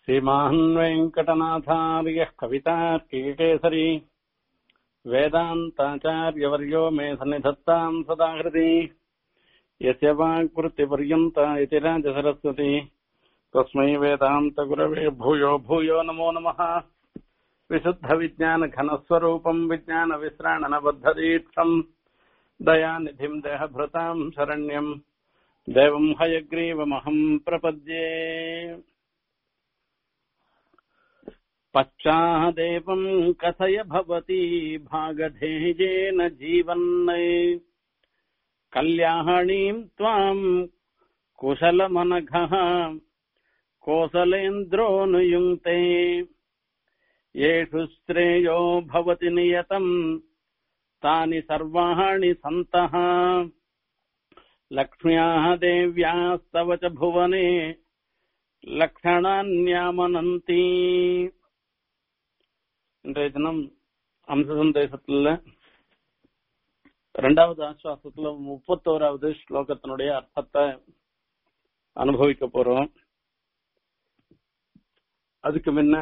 श्रीमान् वेङ्कटनाथार्यः कवितार्किकेसरी वेदान्ताचार्यवर्यो मे सन्निधत्ताम् सदा हृदि यस्य वाक्वृत्तिपर्यन्ता इति राजसरस्वती तस्मै वेदान्तगुरवे भूयो भूयो नमो नमः विशुद्धविज्ञानघनस्वरूपम् विज्ञानविश्राणनबद्धदीक्षम् दयानिधिम् देहभृताम् शरण्यम् देवम् हयग्रीवमहम् प्रपद्ये पश्चादेवम् कथय भवती भागधेयेन जीवन् कल्याणीम् त्वाम् कुशलमनघः कोसलेन्द्रोऽनुयुङ्क्ते येषु श्रेयो भवति नियतम् तानि सर्वाणि सन्तः लक्ष्म्याः देव्यास्तव च भुवने லக்ஷணான்யாமனந்தி இன்றைய தினம் அம்ச சந்தேசத்துல ரெண்டாவது ஆஸ்வாசத்துல முப்பத்தோராவது ஸ்லோகத்தினுடைய அர்த்தத்தை அனுபவிக்க போறோம் அதுக்கு முன்ன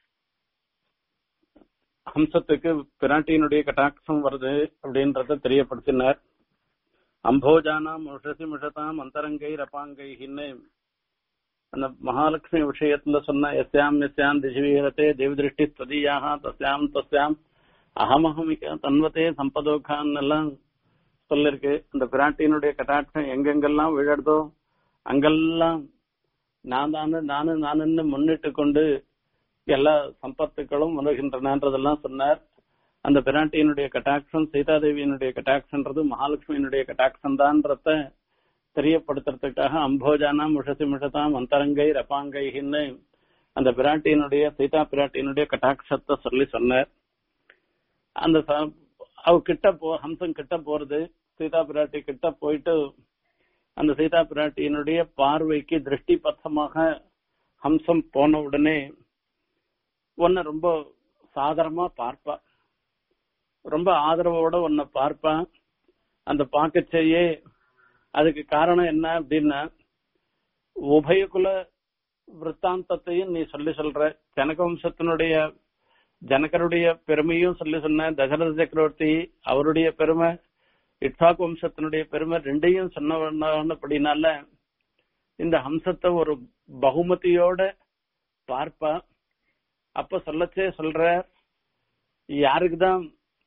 ஹம்சத்துக்கு பிராட்டியினுடைய கட்டாட்சம் வருது அப்படின்றத தெரியப்படுத்தினார் அம்போஜானாம் உஷசி மிஷதாம் அந்தரங்கை ரப்பாங்கைன்னு அந்த மகாலட்சுமி விஷயத்துல சொன்ன எஸ்யாம் எஸ்யாம் திசிவீரத்தே தேவதிருஷ்டி ஸ்வதீயாக தஸ்யாம் தஸ்யாம் அகமஹமிக தன்வத்தே சம்பதோகான் எல்லாம் சொல்லிருக்கு அந்த பிராட்டியினுடைய கட்டாட்சம் எங்கெங்கெல்லாம் விழறதோ அங்கெல்லாம் நான் தானு நானு நானுன்னு முன்னிட்டு கொண்டு எல்லா சம்பத்துக்களும் வருகின்றனன்றதெல்லாம் சொன்னார் அந்த பிராட்டியினுடைய கட்டாட்சம் சீதாதேவியினுடைய கட்டாட்சன்றது மகாலட்சுமியினுடைய கட்டாட்சம் தான்றத தெரியப்படுத்துறதுக்காக அம்போஜானாம் முஷசி முஷதாம் அந்தரங்கை ரப்பாங்கைன்னு அந்த பிராட்டியினுடைய சீதா பிராட்டியினுடைய கட்டாட்சத்தை சொல்லி சொன்னார் அந்த அவ கிட்ட போ ஹம்சம் கிட்ட போறது சீதா பிராட்டி கிட்ட போயிட்டு அந்த சீதா பிராட்டியினுடைய பார்வைக்கு திருஷ்டி பத்தமாக ஹம்சம் போன உடனே உன்னை ரொம்ப சாதரமா பார்ப்பா ரொம்ப ஆதரவோட உன்னை பார்ப்பா அந்த பார்க்கச்சேயே அதுக்கு காரணம் என்ன அப்படின்னா உபயகுல விற்த்தாந்தத்தையும் நீ சொல்லி சொல்ற ஜனக வம்சத்தினுடைய ஜனகருடைய பெருமையும் சொல்லி சொன்ன தசரத சக்கரவர்த்தி அவருடைய பெருமை இட்சாக் வம்சத்தினுடைய பெருமை ரெண்டையும் சொன்னபடினால இந்த ஹம்சத்தை ஒரு பகுமதியோட பார்ப்பா அப்ப சொல்லச்சே சொல்ற யாருக்குதான்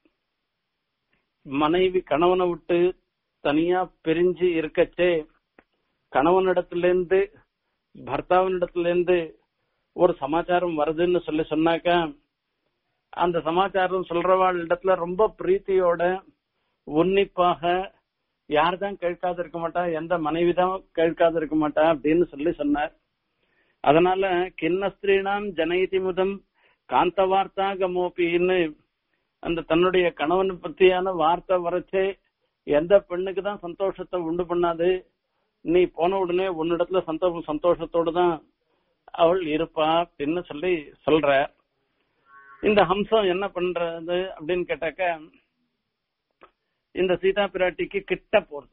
மனைவி கணவனை விட்டு தனியா பிரிஞ்சு இருக்கச்சே கணவனிடத்திலேருந்து பர்த்தாவினிடத்திலேருந்து ஒரு சமாச்சாரம் வருதுன்னு சொல்லி சொன்னாக்கா அந்த சமாச்சாரம் சொல்றவாள் இடத்துல ரொம்ப பிரீத்தியோட உன்னிப்பாக யார்தான் கேட்காது இருக்க மாட்டா எந்த மனைவிதான் கேட்காது இருக்க மாட்டா அப்படின்னு சொல்லி சொன்னார் அதனால கிண்ண ஸ்திரீனாம் ஜனயிதி முதம் காந்த வார்த்தா கமோப்பின்னு அந்த தன்னுடைய கணவன் பத்தியான வார்த்தை வரைச்சே எந்த பெண்ணுக்கு தான் சந்தோஷத்தை உண்டு பண்ணாது நீ போன உடனே உன்னிடத்துல சந்தோஷ சந்தோஷத்தோடு தான் அவள் இருப்பா அப்படின்னு சொல்லி சொல்ற இந்த ஹம்சம் என்ன பண்றது அப்படின்னு கேட்டாக்க இந்த சீதா பிராட்டிக்கு கிட்ட போறது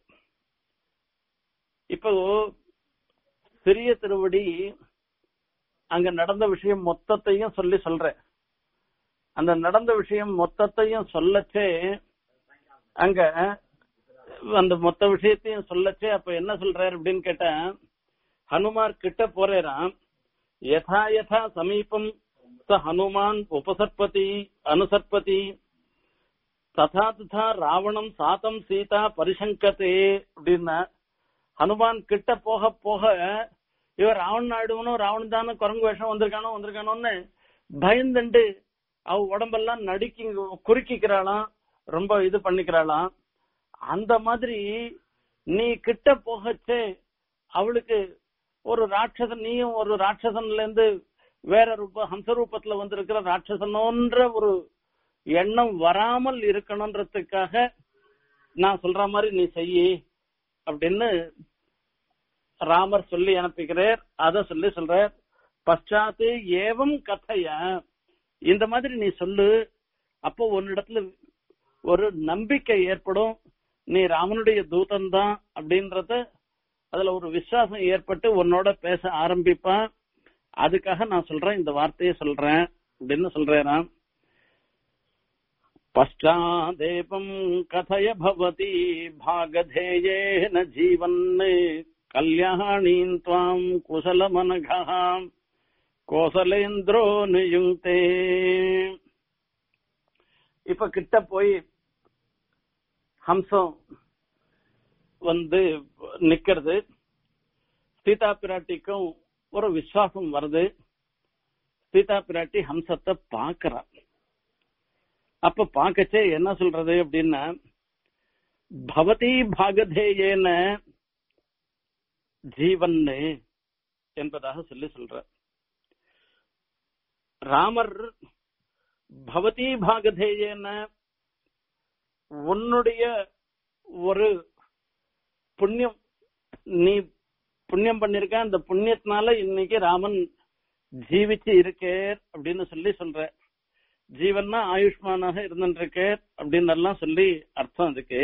இப்போ சிறிய திருவடி அங்க நடந்த விஷயம் மொத்தத்தையும் சொல்லி சொல்ற அந்த நடந்த விஷயம் மொத்தத்தையும் சொல்லச்சே அங்க அந்த மொத்த விஷயத்தையும் சொல்லச்சே அப்ப என்ன சொல்றாரு அப்படின்னு கேட்டா ஹனுமார் கிட்ட போறேராம் யதா யதா சமீபம் ச ஹனுமான் உபசற்பதி அனுசற்பதி ததா ததா ராவணம் சாத்தம் சீதா பரிசங்கத்தே அப்படின்னா ஹனுமான் கிட்ட போக போக இவர் ராவணன் ஆயிடுவனும் ராவணன் தானே குரங்கு வேஷம் வந்திருக்கானோ வந்திருக்கானோன்னு பயந்துண்டு அவ உடம்பெல்லாம் நடுக்கி குறுக்கிக்கிறாளாம் ரொம்ப இது பண்ணிக்கிறாளாம் அந்த மாதிரி நீ கிட்ட போகச்சே அவளுக்கு ஒரு ராட்சசன் நீயும் ஒரு ராட்சசன்ல இருந்து வேற ரூப ஹம்ச ரூபத்துல வந்திருக்கிற ராட்சசனோன்ற ஒரு எண்ணம் வராமல் இருக்கணும்ன்றதுக்காக நான் சொல்ற மாதிரி நீ செய்யி அப்படின்னு ராமர் சொல்லி அனுப்பிக்கிறார் அத சொல்லி சொல்றார் பశ్చాத்து ஏவம் கதைய இந்த மாதிரி நீ சொல்லு அப்போ உன்னிடத்துல ஒரு நம்பிக்கை ஏற்படும் நீ ராமனுடைய தூதன் தான் அப்படின்றத அதுல ஒரு விசுவாசம் ஏற்பட்டு உன்னோட பேச ஆரம்பிப்பான் அதுக்காக நான் சொல்றேன் இந்த வார்த்தையை சொல்றேன் அப்படின்னு சொல்றேன் பஷ்டாதேபம் கதய பவதி பாகதேயேன ஜீவன் கல்யாணீன் துவாம் குசலமனகாம் கோசலேந்திரோ நியுங்தே இப்ப கிட்ட போய் ஹம்சம் வந்து நிக்கிறது சீதா பிராட்டிக்கும் ஒரு விசுவாசம் வருது சீதா பிராட்டி ஹம்சத்தை பாக்குறா அப்ப பாக்கச்சே என்ன சொல்றது அப்படின்னா பவதி பாகதேயேன ஜீவன் என்பதாக சொல்லி சொல்ற ராமர் பவதி பாகதேயேன உன்னுடைய ஒரு புண்ணியம் நீ புண்ணியம் பண்ணிருக்க அந்த புண்ணியத்தினால இன்னைக்கு ராமன் ஜீவிச்சு இருக்கேர் அப்படின்னு சொல்லி சொல்ற ஜீவன்னா ஆயுஷ்மானாக இருந்துருக்கேர் அப்படின்னு எல்லாம் சொல்லி அர்த்தம் அதுக்கு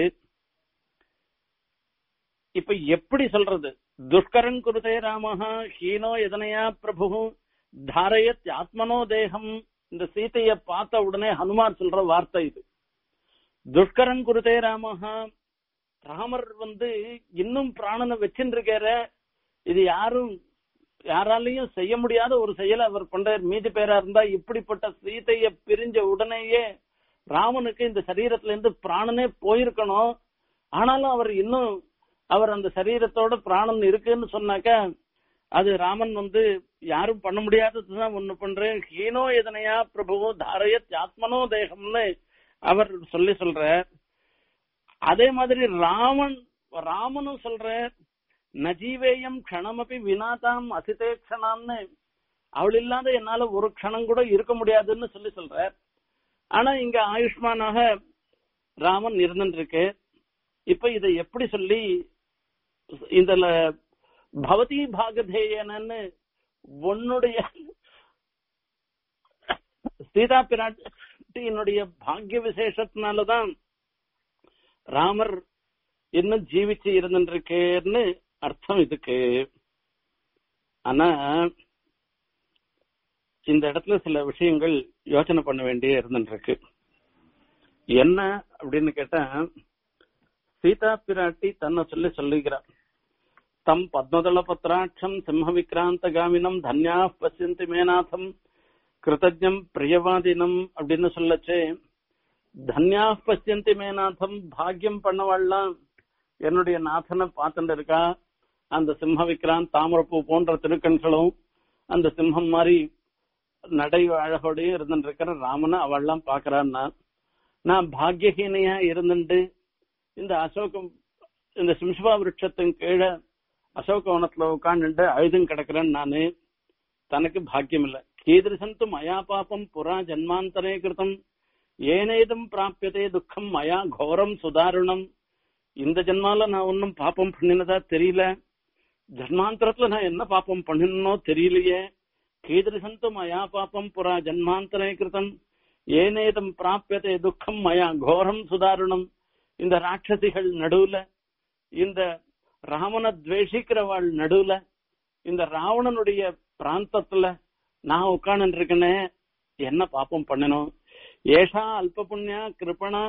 இப்ப எப்படி சொல்றது துஷ்கரன் குருதே ராமஹா ஹீனோ எதனையா பிரபு தாரயத் ஆத்மனோ தேகம் இந்த சீதைய பார்த்த உடனே ஹனுமான் சொல்ற வார்த்தை இது துஷ்கரன் குருதே ராமஹா ராமர் வந்து இன்னும் பிராணனை வச்சுருக்கார இது யாரும் யாராலையும் செய்ய முடியாத ஒரு செயலை அவர் பண்றார் மீதி பேரா இருந்தா இப்படிப்பட்ட சீதைய பிரிஞ்ச உடனேயே ராமனுக்கு இந்த சரீரத்துல இருந்து பிராணனே போயிருக்கணும் ஆனாலும் அவர் இன்னும் அவர் அந்த சரீரத்தோட பிராணன் இருக்குன்னு சொன்னாக்க அது ராமன் வந்து யாரும் பண்ண முடியாததுதான் ஒண்ணு பண்றேன் ஹீனோ எதனையா பிரபு தாரயத் ஆத்மனோ தேகம்னு அவர் சொல்லி சொல்ற அதே மாதிரி ராமன் ராமனும் சொல்ற நஜீவேயம் க்ஷணமபி வினாதாம் அசிதே க்ஷணான்னு அவள் இல்லாத என்னால ஒரு க்ஷணம் கூட இருக்க முடியாதுன்னு சொல்லி சொல்ற ஆனா இங்க ஆயுஷ்மானாக ராமன் இருந்துருக்கு இப்ப இதை எப்படி சொல்லி இதுல பவதி பாகதேயனன்னு உன்னுடைய சீதா பிராட்டியினுடைய பாக்கிய விசேஷத்தினாலதான் ராமர் இன்னும் ஜீவிச்சு இருந்துருக்கேன்னு அர்த்தம் இதுக்கு ஆனா இந்த இடத்துல சில விஷயங்கள் யோசனை பண்ண வேண்டிய இருந்துருக்கு என்ன அப்படின்னு கேட்டா சீதா பிராட்டி தன்னை சொல்லி சொல்லுகிறார் தம் பத்மதள பத்ராட்சம் சிம்ம விக்ராந்த காமினம் தன்யா பசியந்தி மேநாதம் கிருதஜம் பிரியவாதினம் அப்படின்னு சொல்லச்சே தன்யா பசியந்தி மேநாதம் பாக்கியம் பண்ணவாள்லாம் என்னுடைய நாதனை பார்த்துட்டு இருக்கா அந்த சிம்ம விக்ராந்த் தாமரப்பூ போன்ற திருக்கண்களும் அந்த சிம்மம் மாதிரி நடை அழகோடையும் இருந்துட்டு இருக்கிற ராமனை அவள்லாம் பாக்குறான்னா நான் பாக்கியஹீனையா இருந்துட்டு இந்த அசோகம் இந்த சிம்சபா விருட்சத்தின் கீழே அசோகவனத்துல உட்காந்துட்டு அழுதும் கிடக்குறேன் நானு தனக்கு பாக்கியம் இல்ல கீதிருசந்து மயா பாப்பம் புறா ஜன்மாந்தரே கிருதம் ஏனேதும் பிராபியதே துக்கம் மயா கோரம் சுதாரணம் இந்த ஜென்மால நான் ஒன்னும் பாப்பம் பண்ணினதா தெரியல ஜன்மாந்தரத்துல நான் என்ன பாப்பம் பண்ணினோ தெரியலையே கீதிருசந்து மயா பாப்பம் புறா ஜன்மாந்தரே கிருதம் ஏனேதம் பிராபியதே துக்கம் மயா கோரம் சுதாரணம் இந்த ராட்சசிகள் நடுவுல இந்த ராமனை துவேஷிக்கிறவாள் நடுவுல இந்த ராவணனுடைய பிராந்தத்துல நான் உட்கார்ந்து இருக்கனே என்ன பாப்பம் பண்ணணும் ஏஷா அல்ப புண்ணியா கிருபணா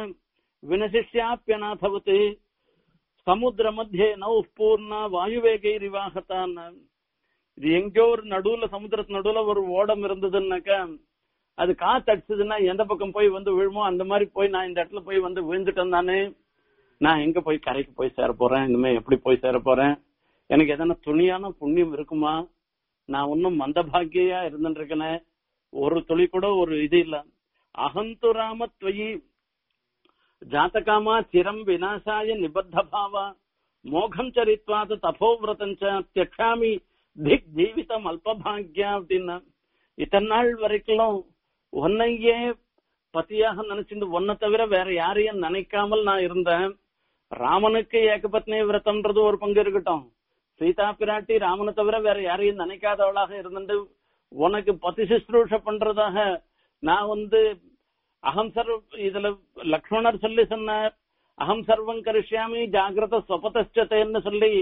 வினசிஷ்யாப்பியநாதவத்து சமுத்திர மத்தியே நௌ பூர்ணா வாயுவேகை ரிவாகத்தான் இது எங்கேயோ ஒரு நடுவுல சமுத்திரத்து நடுவுல ஒரு ஓடம் இருந்ததுன்னாக்கா அது காத்து அடிச்சதுன்னா எந்த பக்கம் போய் வந்து விழுமோ அந்த மாதிரி போய் நான் இந்த இடத்துல போய் வந்து விழுந்துட்டேன் தானே நான் எங்க போய் கரைக்கு போய் சேர போறேன் இனிமே எப்படி போய் சேர போறேன் எனக்கு எதனா துணியான புண்ணியம் இருக்குமா நான் ஒன்னும் மந்தபாகியா இருந்துட்டு இருக்கேனே ஒரு துளி கூட ஒரு இது இல்ல அகந்து ராம துவயி ஜாத்தகாமா சிரம் விநாசாய நிபத்த பாவா மோகம் சரித்வாது தபோவிரதஞ்ச தியக்ஷாமி திக் ஜீவிதம் அல்பபாகியா அப்படின்னா இத்தனை நாள் வரைக்கும் உன்னையே பத்தியாக நினைச்சிட்டு ஒன்ன தவிர வேற யாரையும் நினைக்காமல் நான் இருந்தேன் ராமனுக்கு ஏகபத்னி விரதம்ன்றது ஒரு பங்கு இருக்கட்டும் சீதா பிராட்டி ராமனை தவிர வேற யாரையும் நினைக்காதவளாக இருந்துட்டு உனக்கு பதி சுஷ்ரூஷ பண்றதாக நான் வந்து அகம் சர்வ இதுல லக்ஷ்மணர் சொல்லி சொன்னார் அகம் சர்வம் கரிஷ்யாமி ஜாகிரத ஸ்வபதச்சத்தைன்னு சொல்லி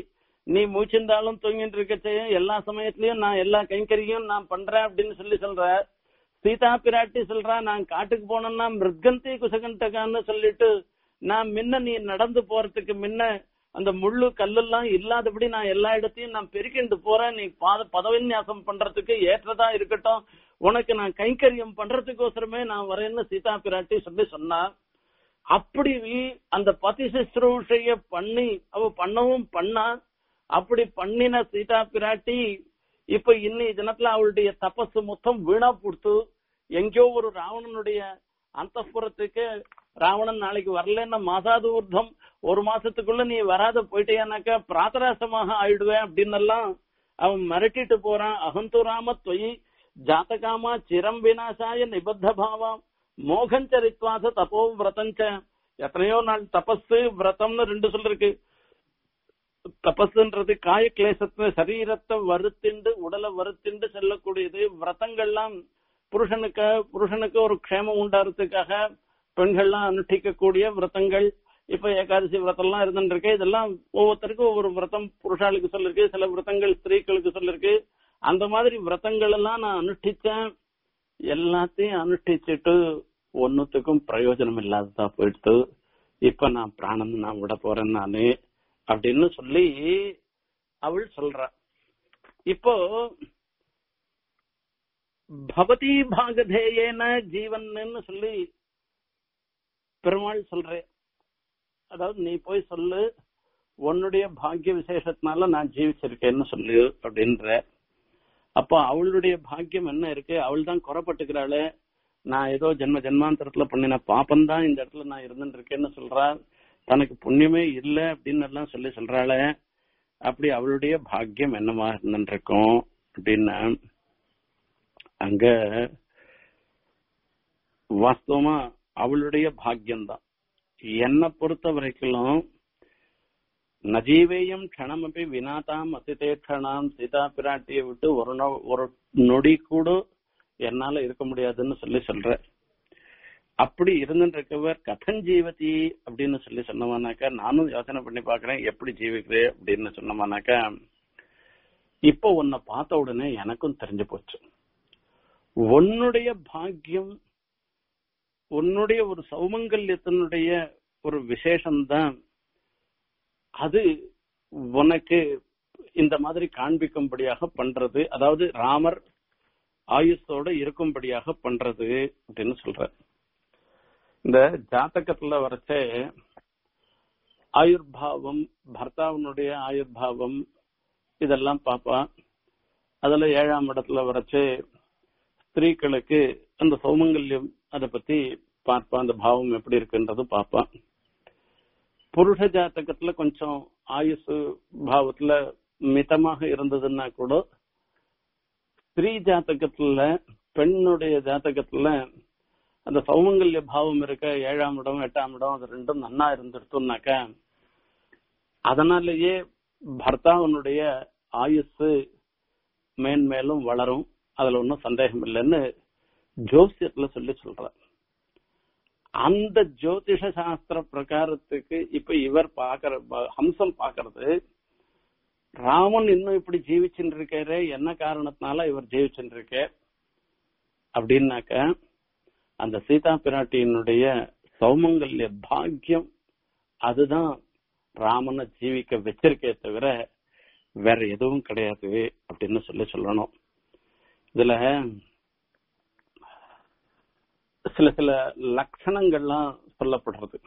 நீ மூச்சிருந்தாலும் தூங்கிட்டு இருக்கச்சே எல்லா சமயத்திலயும் நான் எல்லா கைங்கரியும் நான் பண்றேன் அப்படின்னு சொல்லி சொல்ற சீதா பிராட்டி சொல்றா நான் காட்டுக்கு போனேன்னா மிருகந்தி குசகண்டகான்னு சொல்லிட்டு நான் முன்ன நீ நடந்து போறதுக்கு முன்ன அந்த முள்ளு கல்லெல்லாம் இல்லாதபடி நான் எல்லா இடத்தையும் நான் பெருக்கிண்டு போறேன் நீ பாத பதவிநியாசம் பண்றதுக்கு ஏற்றதா இருக்கட்டும் உனக்கு நான் கைங்கரியம் பண்றதுக்கோசரமே நான் வரேன்னு சீதா பிராட்டி சொல்லி சொன்னா அப்படி அந்த பதி சுশ্রூஷைய பண்ணி அவ பண்ணவும் பண்ணா அப்படி பண்ணின சீதா பிராட்டி இப்ப இன்னி தினத்துல அவளுடைய தபசு மொத்தம் வீணா கொடுத்து எங்கேயோ ஒரு ராவணனுடைய அந்தப்புறத்துக்கு ராவணன் நாளைக்கு வரலன்னா மாசாது ஊர்தம் ஒரு மாசத்துக்குள்ள நீ வராத போயிட்டேனாக்கா பிராத்தராசமாக ஆயிடுவேன் அப்படின்னு எல்லாம் அவன் மிரட்டிட்டு போறான் அகந்து ராம தொய் ஜாத்தகாமா சிரம் விநாசாய நிபத்த பாவம் மோகஞ்சரித்வாச தப்போ விரதஞ்ச எத்தனையோ நாள் தபஸு விரதம்னு ரெண்டு சொல்லிருக்கு தபஸ்ன்றது காய கிளேசத்தை சரீரத்தை வருத்திண்டு உடலை வருத்திண்டு செல்லக்கூடியது விரதங்கள்லாம் புருஷனுக்கு புருஷனுக்கு ஒரு க்ஷேமம் உண்டாறதுக்காக பெண்கள்லாம் அனுஷ்டிக்கக்கூடிய விரதங்கள் இப்ப ஏகாதசி விரதம்லாம் இருந்துருக்கு இதெல்லாம் ஒவ்வொருத்தருக்கும் ஒவ்வொரு விரதம் புருஷாளுக்கு சொல்லிருக்கு சில விரதங்கள் ஸ்திரீகளுக்கு சொல்லிருக்கு அந்த மாதிரி விரதங்கள் எல்லாம் நான் அனுஷ்டிச்சேன் எல்லாத்தையும் அனுஷ்டிச்சுட்டு ஒன்னுத்துக்கும் பிரயோஜனம் இல்லாததா போயிடுத்து இப்ப நான் பிராணம் நான் விட போறேன் நானு அப்படின்னு சொல்லி அவள் சொல்றா இப்போ பவதி பாகதேயேன ஜீவன்னு சொல்லி பெருமாள் சொல்றேன் அதாவது நீ போய் சொல்லு உன்னுடைய பாக்கிய விசேஷத்தினால நான் ஜீவிச்சிருக்கேன்னு சொல்லு அப்படின்ற அப்போ அவளுடைய பாக்கியம் என்ன இருக்கு அவள் தான் குறப்பட்டுக்கிறாளே நான் ஏதோ ஜென்ம ஜென்மாந்தரத்துல பண்ணின பாப்பம் தான் இந்த இடத்துல நான் இருந்துட்டு இருக்கேன்னு சொல்றா தனக்கு புண்ணியமே இல்லை அப்படின்னு எல்லாம் சொல்லி சொல்றாளே அப்படி அவளுடைய பாக்கியம் என்னவா இருந்துருக்கும் அப்படின்னா அங்க வாஸ்தவமா அவளுடைய பாக்கியம்தான் என்னை பொறுத்த வரைக்கும் நஜீவேயம் க்ஷணமப்பி வினாதாம் அதிதே க்ஷணாம் சீதா பிராட்டியை விட்டு ஒரு நொ- ஒரு நொடி கூட என்னால இருக்க முடியாதுன்னு சொல்லி சொல்ற அப்படி இருந்துட்டு இருக்கவர் கதன் ஜீவதி அப்படின்னு சொல்லி சொன்னவானாக்கா நானும் யோசனை பண்ணி பாக்குறேன் எப்படி ஜீவிக்கிறேன் அப்படின்னு சொன்னவானாக்கா இப்போ உன்னை பார்த்த உடனே எனக்கும் தெரிஞ்சு போச்சு உன்னுடைய பாக்கியம் உன்னுடைய ஒரு சௌமங்கல்யத்தினுடைய ஒரு விசேஷம்தான் அது உனக்கு இந்த மாதிரி காண்பிக்கும்படியாக பண்றது அதாவது ராமர் ஆயுஷோட இருக்கும்படியாக பண்றது அப்படின்னு சொல்ற இந்த ஜாதகத்துல வரைச்சே ஆயுர்பாவம் பர்த்தாவினுடைய ஆயுர்பாவம் இதெல்லாம் பாப்பா அதுல ஏழாம் இடத்துல வரைச்சு ஸ்திரீகளுக்கு அந்த சௌமங்கல்யம் அதை பத்தி பார்ப்பான் அந்த பாவம் எப்படி இருக்குன்றது பார்ப்பான் புருஷ ஜாதகத்துல கொஞ்சம் ஆயுசு பாவத்துல மிதமாக இருந்ததுன்னா கூட ஸ்திரீ ஜாதகத்துல பெண்ணுடைய ஜாதகத்துல அந்த சௌமங்கல்ய பாவம் இருக்க ஏழாம் இடம் எட்டாம் இடம் அது ரெண்டும் நன்னா இருந்துருத்தோம்னாக்கா அதனாலேயே பர்த்தாவனுடைய ஆயுசு மேன்மேலும் வளரும் அதுல ஒன்றும் சந்தேகம் இல்லைன்னு ஜோசியத்துல சொல்லி சொல்ற அந்த ஜோதிஷ சாஸ்திர பிரகாரத்துக்கு இப்ப இவர் பாக்குற ப- ஹம்சம் பாக்குறது ராமன் இன்னும் இப்படி ஜீவிச்சுட்டு இருக்காரு என்ன காரணத்தினால இவர் ஜீவிச்சுட்டு இருக்க அப்படின்னாக்க அந்த சீதா பிராட்டியினுடைய சௌமங்கல்ய பாக்கியம் அதுதான் ராமனை ஜீவிக்க வச்சிருக்கே தவிர வேற எதுவும் கிடையாது அப்படின்னு சொல்லி சொல்லணும் இதுல சில சில லட்சணங்கள்லாம் சொல்லப்படுறது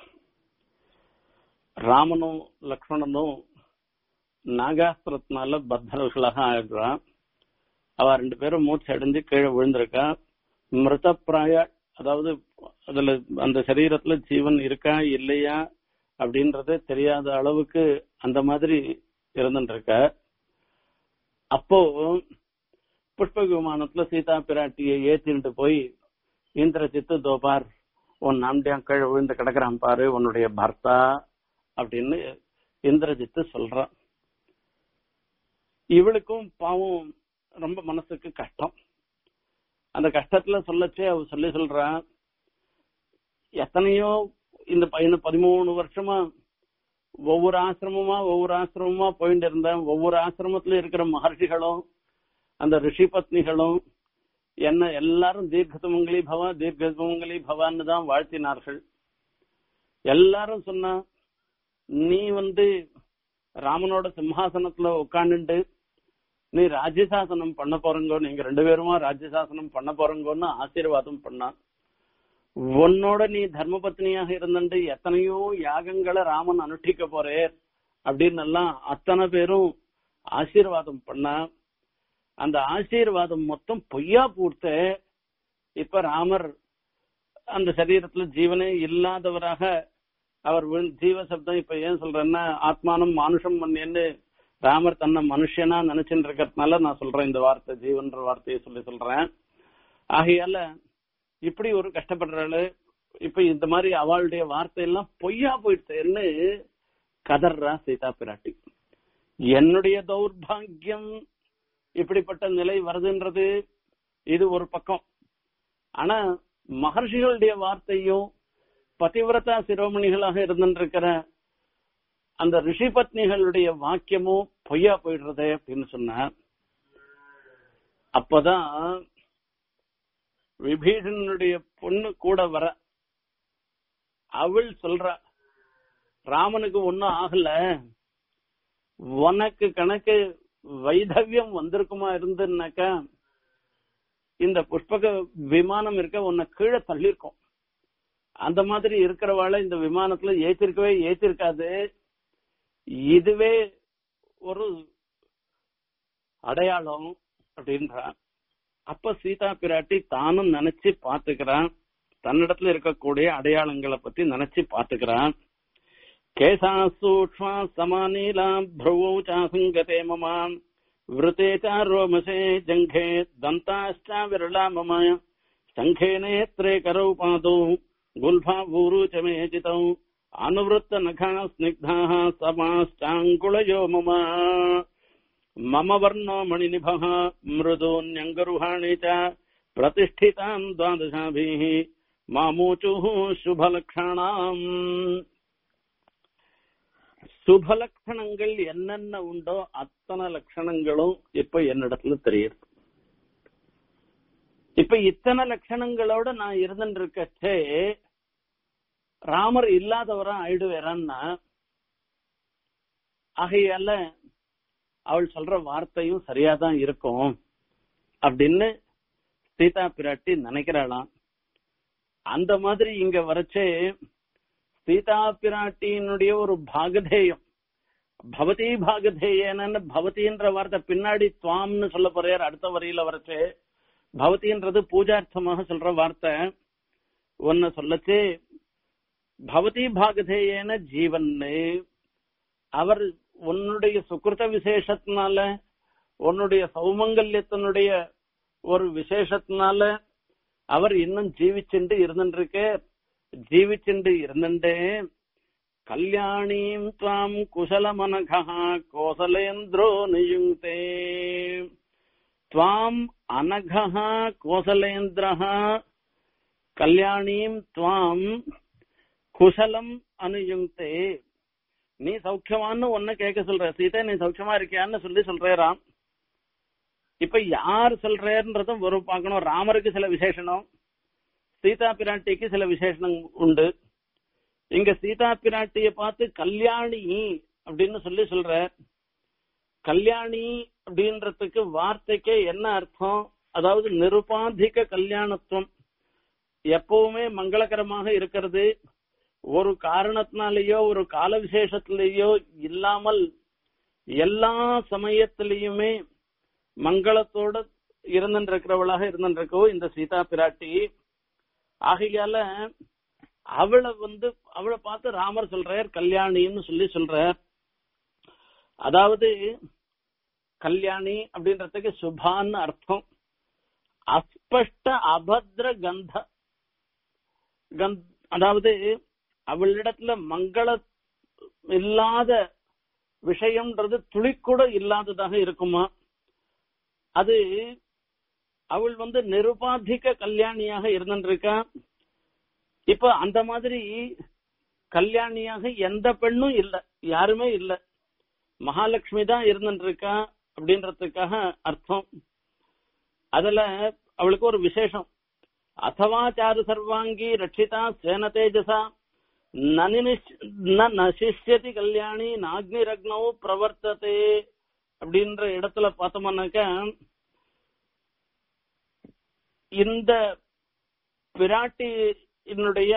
ராமனும் லக்ஷ்மணனும் நாகாஸ்திரத்தினால பத்தர்களாக ஆயிடுறான் அவ ரெண்டு பேரும் மூச்சு அடைஞ்சு கீழே விழுந்திருக்கா மிருதப்பிராய அதாவது அதுல அந்த சரீரத்துல ஜீவன் இருக்கா இல்லையா அப்படின்றதே தெரியாத அளவுக்கு அந்த மாதிரி இருந்துட்டு இருக்க அப்போ புஷ்ப விமானத்துல சீதா பிராட்டியை ஏத்திட்டு போய் இந்திரஜித்து தோபார் உன் நாம்டியான் கீழே விழுந்து கிடக்குறான் பாரு உன்னுடைய பர்த்தா அப்படின்னு இந்திரஜித்து சொல்றான் இவளுக்கும் பாவம் ரொம்ப மனசுக்கு கஷ்டம் அந்த கஷ்டத்துல சொல்லச்சே அவ சொல்லி சொல்றான் எத்தனையோ இந்த பையனை பதிமூணு வருஷமா ஒவ்வொரு ஆசிரமமா ஒவ்வொரு ஆசிரமமா போயிட்டு இருந்தேன் ஒவ்வொரு ஆசிரமத்துல இருக்கிற மகர்ஷிகளும் அந்த ரிஷி பத்னிகளும் என்ன எல்லாரும் தீர்க்கசுமங்கலி பவா தீர்க்கசுமங்கலி பவான்னு தான் வாழ்த்தினார்கள் எல்லாரும் சொன்னா நீ வந்து ராமனோட சிம்ஹாசனத்துல உட்காந்துட்டு நீ ராஜ்யசாசனம் பண்ண போறங்கோ நீங்க ரெண்டு பேருமா ராஜ்யசாசனம் பண்ண போறங்கோன்னு ஆசீர்வாதம் பண்ணான் உன்னோட நீ தர்மபத்னியாக இருந்துட்டு எத்தனையோ யாகங்களை ராமன் அனுஷ்டிக்க போறே அப்படின்னு எல்லாம் அத்தனை பேரும் ஆசீர்வாதம் பண்ணா அந்த ஆசீர்வாதம் மொத்தம் பொய்யா பூர்த்த இப்ப ராமர் அந்த சரீரத்துல ஜீவனே இல்லாதவராக அவர் விழு- ஜீவ சப்தம் இப்ப ஏன் சொல்றேன்னா ஆத்மானம் மானுஷம் மன்னேன்னு ராமர் தன்னை மனுஷனா நினைச்சுட்டு இருக்கிறதுனால நான் சொல்றேன் இந்த வார்த்தை ஜீவன்ற வார்த்தையை சொல்லி சொல்றேன் ஆகையால இப்படி ஒரு கஷ்டப்படுறாளு இப்ப இந்த மாதிரி அவளுடைய வார்த்தை எல்லாம் பொய்யா போயிடுச்சேன்னு கதர்றா சீதா பிராட்டி என்னுடைய தௌர்பாகியம் இப்படிப்பட்ட நிலை வருதுன்றது இது ஒரு பக்கம் ஆனா மகர்ஷிகளுடைய வார்த்தையும் பதிவிரதா சிரோமணிகளாக இருந்திருக்கிற அந்த ரிஷி பத்னிகளுடைய வாக்கியமும் பொய்யா போயிடுறதே அப்படின்னு சொன்னார் அப்பதான் விபீஷணனுடைய பொண்ணு கூட வர அவள் சொல்றா ராமனுக்கு ஒன்னும் ஆகல உனக்கு கணக்கு வைதவியம் வந்திருக்குமா இருந்துன்னாக்கா இந்த புஷ்பக விமானம் இருக்க உன்னை கீழே தள்ளியிருக்கும் அந்த மாதிரி இருக்கிறவாள இந்த விமானத்துல ஏத்திருக்கவே ஏத்திருக்காது இதுவே ஒரு அடையாளம் அப்படின்றான் அப்ப சீதா பிராட்டி தானும் நினைச்சு பாத்துக்கிறான் தன்னிடத்துல இருக்கக்கூடிய அடையாளங்களை பத்தி நினைச்சு பாத்துக்கிறான் கேசா சூக்ஷ்மா சமானீலா ப்ருவௌ சாசங்கதே மமாம் விருத்தே ச ரோமசே ஜங்கே தந்தாஷ்டா விரலா மம சங்கே நேத்ரே கரௌ பாதௌ குல்பா ஊரு ச மே சிதௌ அனுவృత్త நகா ஸ்னிக்தாः சமாஷ்டாங்குளயோ மம मम वर्णो मणिनिभः मृदून्यङ्गरुहाणि च प्रतिष्ठिताम् द्वादशाभिः मामूचुः சுபலக்ஷணாம் சுபலக்ஷணங்கள் என்னென்ன உண்டோ அத்தனை லட்சணங்களும் இப்ப என்னிடத்துல தெரியுது இப்ப இத்தனை லட்சணங்களோட நான் இருந்துட்டு இருக்கச்சே ராமர் இல்லாதவரா ஆயிடுவேறான்னா ஆகையால அவள் சொல்ற வார்த்தையும் சரியாதான் இருக்கும் அப்படின்னு சீதா பிராட்டி நினைக்கிறாளாம் அந்த மாதிரி இங்க வரச்சே சீதா பிராட்டியினுடைய ஒரு பாகதேயம் பவதி பாகதேயன்னு பவதின்ற வார்த்தை பின்னாடி துவாம்னு சொல்ல போறார் அடுத்த வரியில வரச்சே பவதின்றது பூஜார்த்தமாக சொல்ற வார்த்தை ஒன்னு சொல்லச்சே பவதி பாகதேயன ஜீவன்னு அவர் உன்னுடைய சுக்கிருத விசேஷத்தினால உன்னுடைய சௌமங்கல்யத்தினுடைய ஒரு விசேஷத்தினால அவர் இன்னும் ஜீவிச்சுண்டு இருந்துருக்கு ஜீவிச்சுண்டு இருந்துட்டே கல்யாணீம் துவாம் குசலமனகா கோசலேந்திரோ நியுங்தே துவாம் அனகா கோசலேந்திரஹா கல்யாணீம் துவாம் குசலம் அனுயுங்தே நீ சௌக்கியமான்னு ஒன்னு கேட்க சொல்ற சீதா நீ சௌக்கியமா இருக்கியான்னு சொல்லி சொல்றாராம் இப்ப யார் சொல்றேன்றதும் ஒரு பார்க்கணும் ராமருக்கு சில விசேஷனம் சீதா பிராட்டிக்கு சில விசேஷனம் உண்டு இங்க சீதா பிராட்டிய பார்த்து கல்யாணி அப்படின்னு சொல்லி சொல்ற கல்யாணி அப்படின்றதுக்கு வார்த்தைக்கே என்ன அர்த்தம் அதாவது நிருபாதிக கல்யாணத்துவம் எப்பவுமே மங்களகரமாக இருக்கிறது ஒரு காரணத்தினாலேயோ ஒரு கால விசேஷத்திலேயோ இல்லாமல் எல்லா சமயத்திலையுமே மங்களத்தோட இருந்துருக்கிறவளாக இருந்துருக்கோ இந்த சீதா பிராட்டி ஆகையால அவளை வந்து அவளை பார்த்து ராமர் சொல்றார் கல்யாணின்னு சொல்லி சொல்றார் அதாவது கல்யாணி அப்படின்றதுக்கு சுபான்னு அர்த்தம் அஸ்பஷ்ட அபத்ர கந்த கந்த் அதாவது அவளிடத்துல மங்கள இல்லாத விஷயம்ன்றது துளிக்கூட இல்லாததாக இருக்குமா அது அவள் வந்து நிருபாதிக கல்யாணியாக இருந்துருக்கா இப்ப அந்த மாதிரி கல்யாணியாக எந்த பெண்ணும் இல்ல யாருமே இல்ல மகாலட்சுமி தான் இருந்துட்டு இருக்கா அப்படின்றதுக்காக அர்த்தம் அதுல அவளுக்கு ஒரு விசேஷம் அத்தவா சாரு சர்வாங்கி ரட்சிதா சேன தேஜசா நசிஷ்யதி கல்யாணி நாக்னிரக்னோ பிரவர்த்ததே அப்படின்ற இடத்துல பார்த்தோம்னாக்க இந்த பிராட்டியினுடைய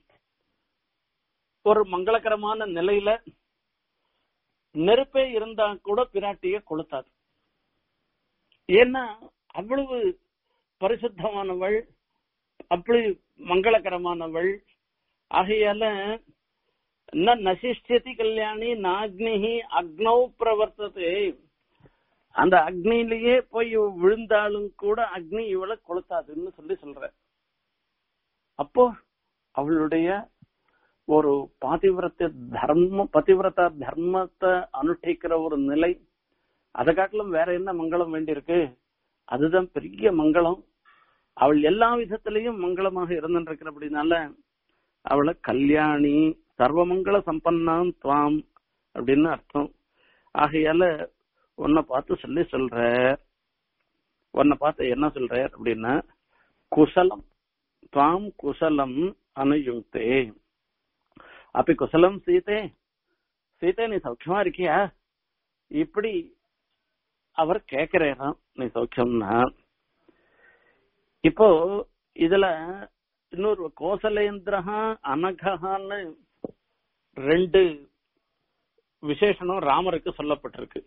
ஒரு மங்களகரமான நிலையில நெருப்பே இருந்தா கூட பிராட்டிய கொளுத்தாது ஏன்னா அவ்வளவு பரிசுத்தமானவள் அப்படி மங்களகரமானவள் ஆகையால ந நசிஷ்யதி கல்யாணி நாக்னிஹி அக்னௌ பிரவர்த்ததே அந்த அக்னியிலேயே போய் இவ விழுந்தாலும் கூட அக்னி இவளை கொளுத்தாதுன்னு சொல்லி சொல்ற அப்போ அவளுடைய ஒரு பாதிவிரத்த தர்ம பதிவிரத தர்மத்தை அனுஷ்டிக்கிற ஒரு நிலை அதை காட்டிலும் வேற என்ன மங்களம் வேண்டியிருக்கு அதுதான் பெரிய மங்களம் அவள் எல்லா விதத்திலையும் மங்களமாக இருந்துருக்கிறபடினால அவளை கல்யாணி சர்வமங்கள சம்பன்னாம் துவாம் அப்படின்னு அர்த்தம் ஆகையால உன்னை பார்த்து சொல்லி சொல்ற உன்னை பார்த்து என்ன சொல்ற அப்படின்னா குசலம் துவாம் குசலம் அனுயுக்தே அப்படி குசலம் சீதே சீதே நீ சௌக்கியமா இருக்கியா இப்படி அவர் கேக்குறாராம் நீ சௌக்கியம்னா இப்போ இதுல இன்னொரு கோசலேந்திரஹா அனகஹான்னு ரெண்டு விசேஷனம் ராமருக்கு சொல்லப்பட்டிருக்கு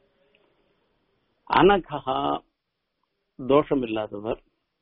அனகஹா தோஷம் இல்லாதவர்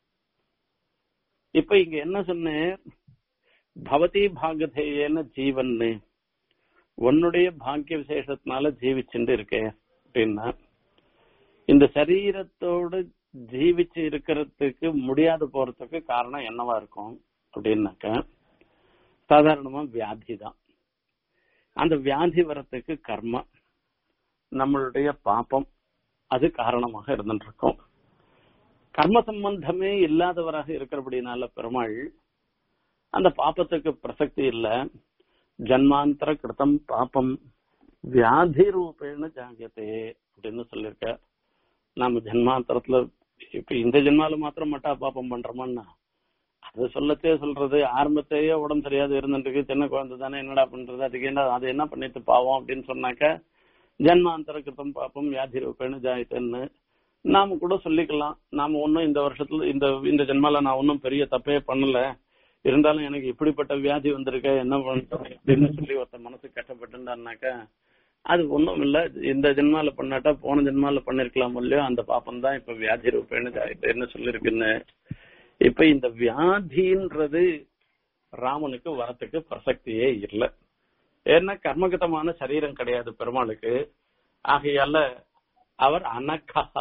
இப்ப இங்க என்ன சொன்னேன் பவதி பாகதேயன ஜீவன்னு உன்னுடைய பாக்கிய விசேஷத்தினால ஜீவிச்சுட்டு இருக்கே அப்படின்னா இந்த சரீரத்தோடு ஜீவிச்சு இருக்கிறதுக்கு முடியாது போறதுக்கு காரணம் என்னவா இருக்கும் அப்படின்னாக்க சாதாரணமா வியாதி தான் அந்த வியாதி வரத்துக்கு கர்மா நம்மளுடைய பாப்பம் அது காரணமாக இருந்துட்டு இருக்கும் கர்ம சம்பந்தமே இல்லாதவராக இருக்கிறபடினால பெருமாள் அந்த பாப்பத்துக்கு பிரசக்தி இல்ல ஜன்மாந்தர கிருத்தம் பாப்பம் வியாதி ரூபேண ஜாகியத்தே அப்படின்னு சொல்லியிருக்க நாம ஜென்மாந்தரத்துல இப்ப இந்த ஜென்மால மாத்திரம் மட்டா பாப்பம் பண்றோமான்னா அது சொல்லத்தே சொல்றது ஆரம்பத்தையே உடம்பு சரியாது இருந்துருக்கு சின்ன குழந்தை தானே என்னடா பண்றது அதுக்கு என்ன அது என்ன பண்ணிட்டு பாவம் அப்படின்னு சொன்னாக்க ஜென்மாந்தர கிருத்தம் பாப்பம் வியாதி ரூபேண ஜாயித்தன்னு நாம கூட சொல்லிக்கலாம் நாம ஒன்னும் இந்த வருஷத்துல இந்த இந்த ஜென்மால நான் ஒன்னும் பெரிய தப்பே பண்ணல இருந்தாலும் எனக்கு இப்படிப்பட்ட வியாதி வந்திருக்க என்ன பண்ணிட்டோம் அப்படின்னு சொல்லி ஒருத்த மனசு கஷ்டப்பட்டுட்டாருனாக்கா அது ஒண்ணும் இல்ல இந்த ஜென்மால பண்ணாட்டா போன ஜென்மால பண்ணிருக்கலாம் இல்லையோ அந்த பாப்பம் தான் இப்ப வியாதி ரூபேன்னு என்ன சொல்லிருக்குன்னு இப்ப இந்த வியாதின்றது ராமனுக்கு வரத்துக்கு பிரசக்தியே இல்லை ஏன்னா கர்மகதமான சரீரம் கிடையாது பெருமாளுக்கு ஆகையால அவர் அனகா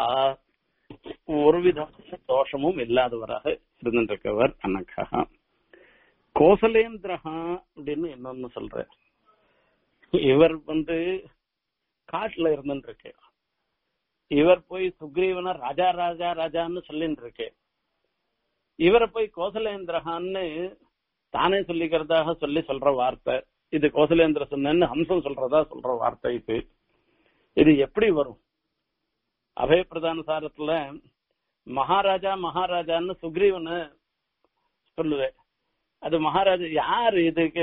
ஒரு விதமான தோஷமும் இல்லாதவராக இருந்திருக்கவர் அனகா கோசலேந்திரஹா அப்படின்னு இன்னொன்னு சொல்ற இவர் வந்து காட்டுல இருந்துட்டு இருக்கு இவர் போய் சுக்ரீவன ராஜா ராஜா ராஜான்னு சொல்லிட்டு இருக்கு இவரை போய் கோசலேந்திரஹான்னு தானே சொல்லிக்கிறதாக சொல்லி சொல்ற வார்த்தை இது கோசலேந்திர சொன்னு ஹம்சம் சொல்றதா சொல்ற வார்த்தை இது இது எப்படி வரும் அபயப்பிரதான சாரத்துல மகாராஜா மகாராஜான்னு சுக்ரீவனை சொல்லுவேன் அது மகாராஜா யார் இதுக்கு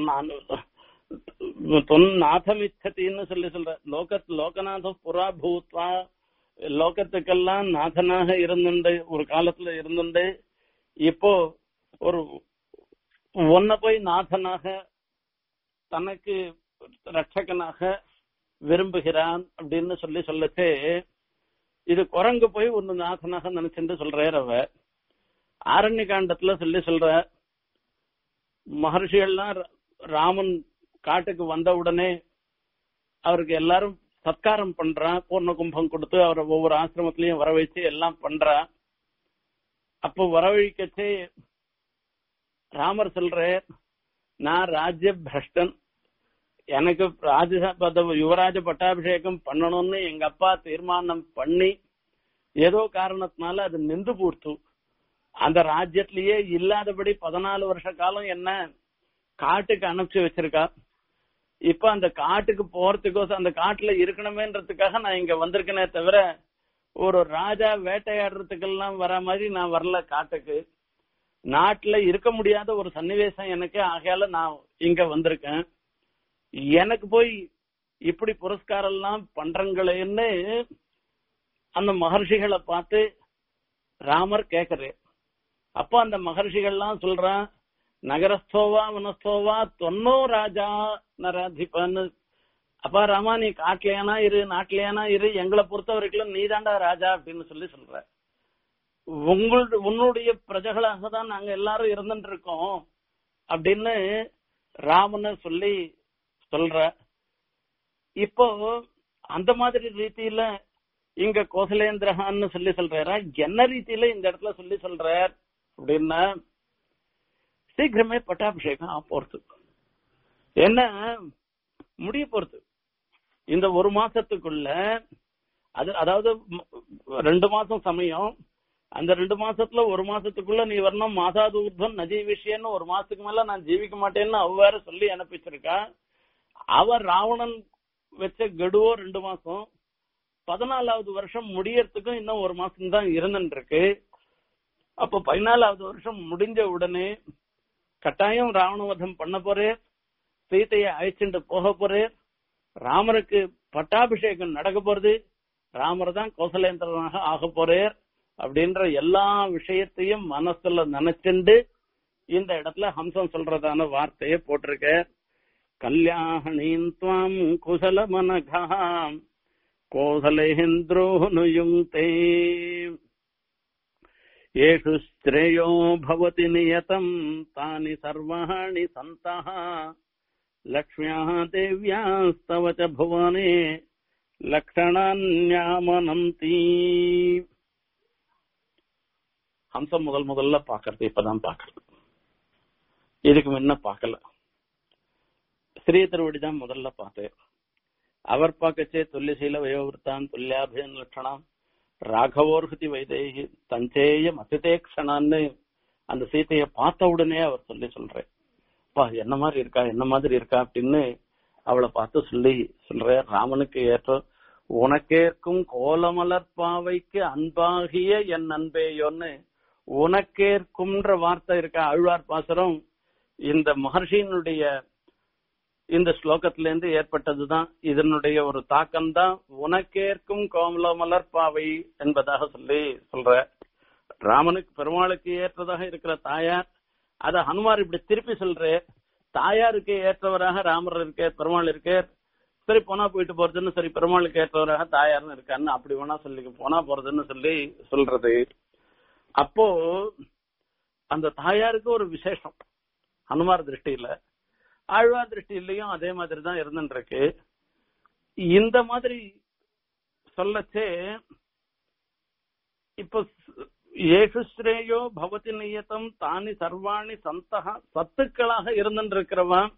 தொன்னாதமிச்சத்தின்னு சொல்லி சொல்ற லோக லோகநாத புறா பூத்வா லோகத்துக்கெல்லாம் நாதனாக இருந்துண்டு ஒரு காலத்துல இருந்துண்டு இப்போ ஒரு ஒன்ன போய் நாதனாக தனக்கு ரட்சகனாக விரும்புகிறான் அப்படின்னு சொல்லி சொல்லச்சே இது குரங்கு போய் ஒன்னு நாதனாக நினைச்சுட்டு சொல்றார் அவ ஆரண்ய காண்டத்துல சொல்லி சொல்ற மகர்ஷிகள்லாம் ராமன் காட்டுக்கு வந்த உடனே அவருக்கு எல்லாரும் சத்காரம் பண்றா பூர்ண கும்பம் கொடுத்து அவரை ஒவ்வொரு ஆசிரமத்திலயும் வர வச்சு எல்லாம் பண்றா அப்போ வரவழிக்கச்சே ராமர் சொல்ற நான் ராஜ்ய பிரஷ்டன் எனக்கு ராஜ யுவராஜ பட்டாபிஷேகம் பண்ணணும்னு எங்க அப்பா தீர்மானம் பண்ணி ஏதோ காரணத்தினால அது நின்று போடுத்து அந்த ராஜ்யத்திலேயே இல்லாதபடி பதினாலு வருஷ காலம் என்ன காட்டுக்கு அனுப்பிச்சு வச்சிருக்கா இப்ப அந்த காட்டுக்கு போறதுக்கோசம் அந்த காட்டுல இருக்கணுமேன்றதுக்காக நான் இங்க வந்திருக்கேனே தவிர ஒரு ராஜா வேட்டையாடுறதுக்கெல்லாம் வர மாதிரி நான் வரல காட்டுக்கு நாட்டுல இருக்க முடியாத ஒரு சன்னிவேசம் எனக்கு ஆகையால நான் இங்க வந்திருக்கேன் எனக்கு போய் இப்படி புரஸ்காரம் எல்லாம் பண்றங்களேன்னு அந்த மகர்ஷிகளை பார்த்து ராமர் கேக்குறாரு அப்ப அந்த மகர்ஷிகள்லாம் சொல்றான் நகரஸ்தோவா வனஸ்தோவா தொன்னோ ராஜா நராதிபன்னு அப்பா ராமா நீ காட்டுலையானா இரு நாட்டிலையானா இரு எங்களை பொறுத்த வரைக்கும் நீதாண்டா ராஜா அப்படின்னு சொல்லி சொல்ற உங்களு உன்னுடைய பிரஜைகளாக தான் நாங்க எல்லாரும் இருந்துட்டு இருக்கோம் அப்படின்னு ராமனை சொல்லி சொல்ற இப்போ அந்த மாதிரி ரீதியில இங்க கோசலேந்திரஹான்னு சொல்லி சொல்றாரா என்ன ரீதியில இந்த இடத்துல சொல்லி சொல்றார் அப்படின்னா சீக்கிரமே பட்டாபிஷேகம் ஆக போறது என்ன முடிய போறது இந்த ஒரு மாசத்துக்குள்ள அது அதாவது ம், ரெண்டு மாசம் சமயம் அந்த ரெண்டு மாசத்துல ஒரு மாசத்துக்குள்ள நீ வரணும் மாசாது உர்தம் நஜி விஷயம்னு ஒரு மாசத்துக்கு மேல நான் ஜீவிக்க மாட்டேன்னு அவ வேற சொல்லி அனுப்பிச்சிருக்கா அவ ராவணன் வச்ச கடுவோ ரெண்டு மாசம் பதினாலாவது வருஷம் முடியறதுக்கும் இன்னும் ஒரு மாசம் தான் இருந்துட்டு இருக்கு அப்போ பதினாலாவது வருஷம் முடிஞ்ச உடனே கட்டாயம் ராவணவதம் பண்ண போறேன் சீதையை அழைச்சிட்டு போக போறேன் ராமருக்கு பட்டாபிஷேகம் நடக்க போறது ராமர் தான் கோசலேந்திரனாக ஆக போறேர் அப்படின்ற எல்லா விஷயத்தையும் மனசுல நினைச்சுண்டு இந்த இடத்துல ஹம்சம் சொல்றதான வார்த்தையை போட்டிருக்க கல்யாணீன் துவாம் குசல மனகாம் கோசலேந்திரோனுயுங்கே येषु श्रेयो भवति नियतम् तानि सर्वाणि सन्तः लक्ष्म्याः देव्यास्तव च भुवने லக்ஷணான்யாமனந்தி ஹம்சம் முதல் முதல்ல பாக்குறது இப்பதான் பாக்குறது இதுக்கு முன்ன பார்க்கல ஸ்ரீ திருவடி தான் முதல்ல பார்த்தேன் அவர் பார்க்கச்சே துல்லிசீல வயோவிருத்தான் துல்லியாபியன் லட்சணம் ராகவோர்ஹதி வைதேகி தஞ்சேயம் அசிதேக்ஷணான்னு அந்த சீதையை பார்த்த உடனே அவர் சொல்லி சொல்றேன் பா என்ன மாதிரி இருக்கா என்ன மாதிரி இருக்கா அப்படின்னு அவளை பார்த்து சொல்லி சொல்ற ராமனுக்கு ஏற்ற உனக்கேற்கும் கோலமலர் பாவைக்கு அன்பாகிய என் அன்பேயோன்னு உனக்கேற்கும்ன்ற வார்த்தை இருக்க ஆழ்வார் பாசரம் இந்த மகர்ஷியினுடைய இந்த ஸ்லோகத்தில இருந்து ஏற்பட்டதுதான் இதனுடைய ஒரு தாக்கம் தான் உனக்கேற்கும் கோமலமலர் பாவை என்பதாக சொல்லி சொல்ற ராமனுக்கு பெருமாளுக்கு ஏற்றதாக இருக்கிற தாயார் அத ஹனுமார் இப்படி திருப்பி சொல்ற தாயாருக்கு ஏற்றவராக ராமர் இருக்கே பெருமாள் இருக்கே சரி போனா போயிட்டு போறதுன்னு சரி பெருமாளுக்கு ஏற்றவராக தாயார்னு இருக்கான்னு அப்படி வேணா சொல்லி போனா போறதுன்னு சொல்லி சொல்றது அப்போ அந்த தாயாருக்கு ஒரு விசேஷம் ஹனுமார் திருஷ்டியில ஆழ்வார் திருஷ்டியிலையும் அதே மாதிரி தான் இருந்துட்டு இருக்கு இந்த மாதிரி சொல்லச்சே இப்ப ஏஷு ஸ்ரேயோ பவதி நியத்தம் தானி சர்வாணி சந்தகா சத்துக்களாக இருந்துட்டு இருக்கிறவன்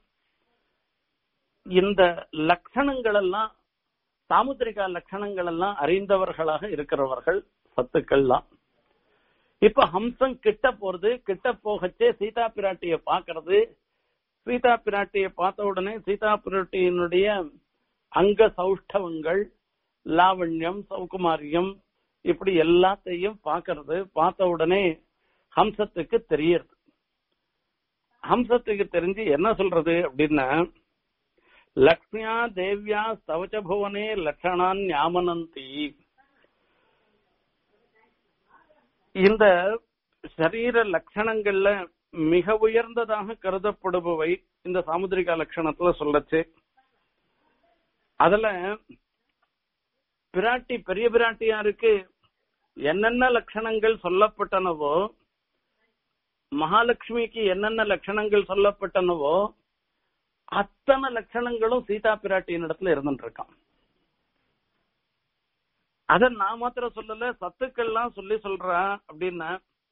இந்த லட்சணங்கள் எல்லாம் சாமுத்திரிகா லட்சணங்கள் எல்லாம் அறிந்தவர்களாக இருக்கிறவர்கள் சத்துக்கள்லாம் இப்ப ஹம்சம் கிட்ட போறது கிட்ட போகச்சே சீதா பிராட்டிய பாக்குறது சீதா பிராட்டிய பார்த்த உடனே சீதா பிராட்டியினுடைய அங்க சௌஷ்டவங்கள் லாவண்யம் சௌகுமாரியம் இப்படி எல்லாத்தையும் பாக்குறது பார்த்த உடனே ஹம்சத்துக்கு தெரியுது ஹம்சத்துக்கு தெரிஞ்சு என்ன சொல்றது அப்படின்னா லக்ஷ்மியா தேவ்யா ஸ்தவச்ச புவனே லட்சணான் ஞாமனந்தி இந்த சரீர லட்சணங்கள்ல மிக உயர்ந்ததாக கருதப்படுபவை இந்த சாமுதிரிகா லட்சணத்துல சொல்லச்சு அதுல பிராட்டி பெரிய பிராட்டியாருக்கு என்னென்ன லட்சணங்கள் சொல்லப்பட்டனவோ மகாலட்சுமிக்கு என்னென்ன லட்சணங்கள் சொல்லப்பட்டனவோ அத்தனை லட்சணங்களும் சீதா பிராட்டியின் இடத்துல இருந்துட்டு இருக்கான் அத நான் மாத்திரம் சொல்லல சத்துக்கள்லாம் சொல்லி சொல்றா அப்படின்னா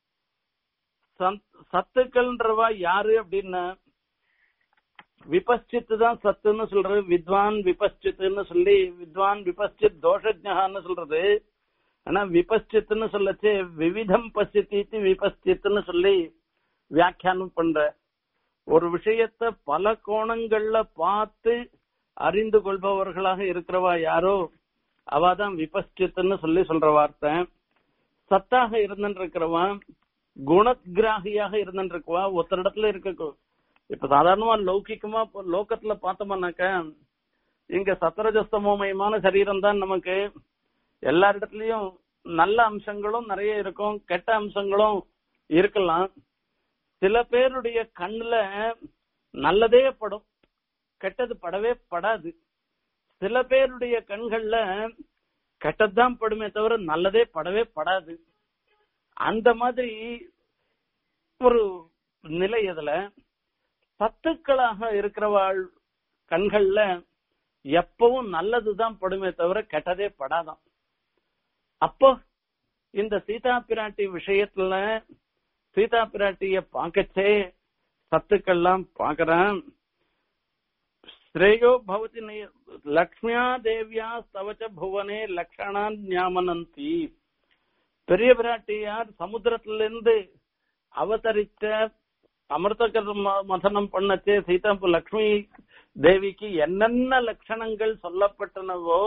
சத்துக்கள்ன்றவா யாரு அப்படின்னா விபஸ்சித்து தான் சத்துன்னு சொல்றது வித்வான் விபஸ்சித்துன்னு சொல்லி வித்வான் விபஸ்சித் தோஷஜான்னு சொல்றது ஆனா விபஸ்சித்துன்னு சொல்லச்சு விவிதம் பசித்தி விபஸ்சித்துன்னு சொல்லி வியாக்கியானம் பண்ற ஒரு விஷயத்த பல கோணங்கள்ல பார்த்து அறிந்து கொள்பவர்களாக இருக்கிறவா யாரோ அவாதான் விபஸ்டித்துன்னு சொல்லி சொல்ற வார்த்தை சத்தாக இருந்துருக்கிறவன் குணகிராகியாக இருந்துருக்குவா ஒருத்தரிடத்துல இருக்க இப்ப சாதாரணமா லௌகிக்கமா லோகத்துல பார்த்தோம்னாக்க இங்க சத்திரஜஸ்தமோமயமான சரீரம் தான் நமக்கு எல்லா இடத்துலயும் நல்ல அம்சங்களும் நிறைய இருக்கும் கெட்ட அம்சங்களும் இருக்கலாம் சில பேருடைய கண்ணுல நல்லதே படும் கெட்டது படவே படாது சில பேருடைய கண்கள்ல கெட்டதுதான் படுமே தவிர நல்லதே படவே படாது அந்த மாதிரி ஒரு நிலை இதுல சத்துக்களாக இருக்கிறவாள் கண்கள்ல எப்பவும் நல்லதுதான் படுமே தவிர கெட்டதே படாதான் அப்போ இந்த சீதா பிராட்டி விஷயத்துல சீதா பிராட்டிய பாக்கச்சே சத்துக்கள்லாம் பாக்குறான் ஸ்ரேயோ பவதி லக்ஷ்மியா தேவியா ஸ்தவச்ச புவனே லக்ஷணான் ஞாமனந்தி பெரிய பிராட்டியார் சமுத்திரத்திலிருந்து அவதரித்த அமிர்த மதனம் பண்ணச்சே சீதா லக்ஷ்மி தேவிக்கு என்னென்ன லட்சணங்கள் சொல்லப்பட்டனவோ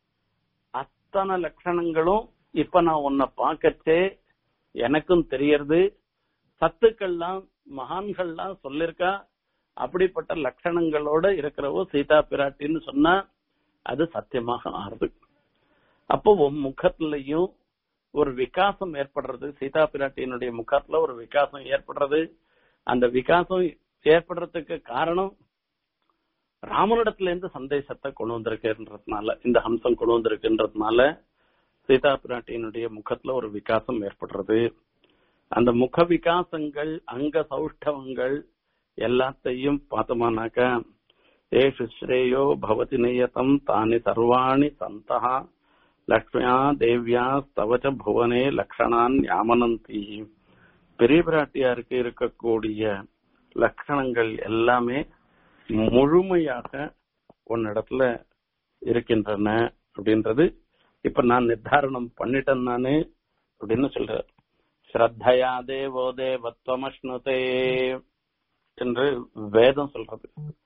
அத்தனை லட்சணங்களும் இப்ப நான் உன்னை பார்க்கச்சே எனக்கும் தெரியறது சத்துக்கள்லாம் மகான்கள்லாம் சொல்லிருக்கா அப்படிப்பட்ட லட்சணங்களோட இருக்கிறவோ சீதா பிராட்டின்னு சொன்னா அது சத்தியமாக ஆறுது அப்போ உன் முகத்திலையும் ஒரு விகாசம் ஏற்படுறது சீதா பிராட்டியினுடைய முகத்துல ஒரு விகாசம் ஏற்படுறது அந்த விகாசம் ஏற்படுறதுக்கு காரணம் ராமனிடத்துல இருந்து சந்தேசத்தை கொண்டு வந்திருக்குன்றதுனால இந்த ஹம்சம் கொண்டு வந்திருக்குன்றதுனால சீதா பிராட்டியினுடைய முகத்துல ஒரு விகாசம் ஏற்படுறது அந்த முக விகாசங்கள் அங்க சௌஷ்டவங்கள் எல்லாத்தையும் பார்த்தோமானாக்கா ஏஷு ஸ்ரேயோ பவதி நியதம் தானி சர்வாணி சந்தா லக்ஷ்மியா தேவியா ஸ்தவச்ச புவனே லக்ஷணான் யாமனந்தி பெரிய பிராட்டியாருக்கு இருக்கக்கூடிய லட்சணங்கள் எல்லாமே முழுமையாக உன்னிடத்துல இருக்கின்றன அப்படின்றது இப்ப நான் நிர்தாரணம் பண்ணிட்டேன் நானு அப்படின்னு சொல்ற ஸ்ரத்தையா தேவோ தேவத்வமஷ்ணுதே என்று வேதம் சொல்றது